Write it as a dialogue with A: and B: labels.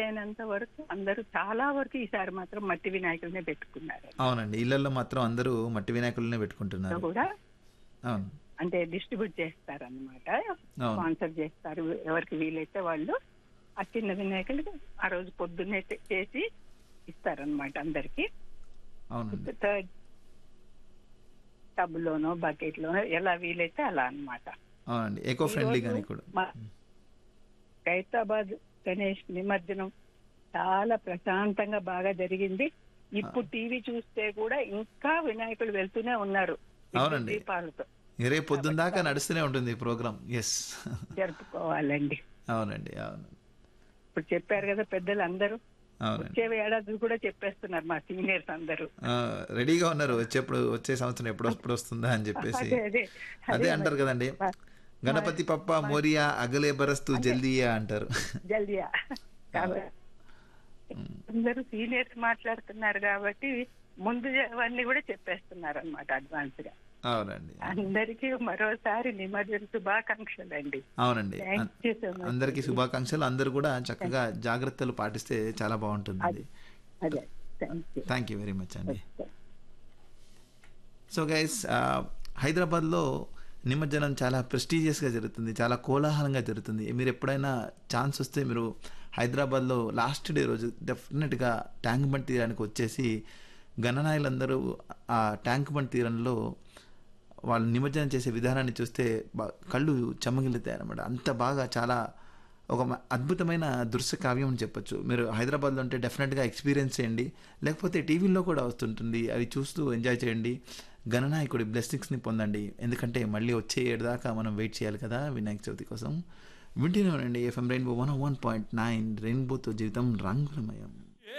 A: వీలైనంత వరకు అందరూ చాలా వరకు ఈసారి మాత్రం మట్టి వినాయకుడినే పెట్టుకున్నారు
B: అవునండి ఇళ్లలో మాత్రం అందరూ మట్టి వినాయకులనే
A: సో
B: పెట్టుకుంటున్నారు
A: కూడా
B: అవును
A: అంటే డిస్ట్రిబ్యూట్ చేస్తారన్నమాట
B: అవును
A: స్పాన్సర్ చేస్తారు ఎవరికి వీలైతే వాళ్ళు ఆ చిన్న వినాయకులు ఆ రోజు పొద్దున్నే చే- చేసి ఇస్తారన్నమాట అందరికి
B: అవునండి
A: థర్డ్ టబ్లోనో బకెట్లోనో ఎలా వీలైతే అలా అన్నమాట
B: అవునండి ఎకో ఫ్రెండ్లీగానే కూడా
A: మా ఖైరతాబాద్ గణేష్ నిమజ్జనం చాలా ప్రశాంతంగా బాగా జరిగింది ఇప్పుడు టీవీ చూస్తే కూడా ఇంకా వినాయకుడు వెళ్తూనే ఉన్నారు విద్యుత్
B: అవునండి.
A: దీపాలతో
B: రేపు పొద్దున్న దాకా నడుస్తూనే ఉంటుంది ప్రోగ్రామ్ ఎస్
A: జరుపుకోవాలండి
B: అవునండి అవును
A: ఇప్పుడు చెప్పారు కదా పెద్దలు అందరూ
B: అవునండి
A: వచ్చే ఏడాది కూడా చెప్పేస్తున్నారు మా సీనియర్స్ అందరూ
B: ఆ, రెడీగా ఉన్నారు వచ్చేప్పుడు వచ్చే సంవత్సరం ఎప్పుడు ఎప్పుడు వస్తుందా అని చెప్పేసి
A: అదే అదే
B: అదే అంటారు కదండి గణపతి పప్ప మోరియా అగలే బరస్తు జల్దీయా అంటారు
A: జల్దియా కాబట్టి అందరూ సీనియర్స్ మాట్లాడుతున్నారు కాబట్టి ముందు అవన్నీ కూడా చెప్పేస్తున్నారు అనమాట అడ్వాన్స్ గా
B: అవునండి
A: అందరికీ మరోసారి నిమజ్జన శుభాకాంక్షలు అండి
B: అవునండి
A: థ్యాంక్ యూ సో మచ్
B: అందరికీ శుభాకాంక్షలు అందరూ కూడా చక్కగా జాగ్రత్తలు పాటిస్తే చాలా బాగుంటుంది
A: అదే thank you
B: thank you very much అండి సో గైస్ హైదరాబాద్లో నిమజ్జనం చాలా ప్రెస్టీజియస్గా జరుగుతుంది చాలా కోలాహలంగా జరుగుతుంది మీరు ఎప్పుడైనా ఛాన్స్ వస్తే మీరు హైదరాబాద్లో లాస్ట్ డే రోజు డెఫినెట్గా ట్యాంక్ బండ్ తీరానికి వచ్చేసి గణనాయులందరూ ఆ ట్యాంక్ బండ్ తీరంలో వాళ్ళు నిమజ్జనం చేసే విధానాన్ని చూస్తే బా- కళ్ళు చెమ్మగిలుతాయి అనమాట అంత బాగా చాలా ఒక మ- అద్భుతమైన దృశ్య కావ్యం అని చెప్పొచ్చు మీరు హైదరాబాద్లో ఉంటే డెఫినెట్గా ఎక్స్పీరియన్స్ చేయండి లేకపోతే టీవీలో కూడా వస్తుంటుంది అవి చూస్తూ ఎంజాయ్ చేయండి గణనాయకుడి బ్లెస్సింగ్స్ని పొందండి ఎందుకంటే మళ్ళీ వచ్చే ఏడు దాకా మనం వెయిట్ చేయాలి కదా వినాయక చవితి కోసం వింటూనే ఉండండి FM rainbow one one point nine రెయిన్బోతో జీవితం రంగులమయం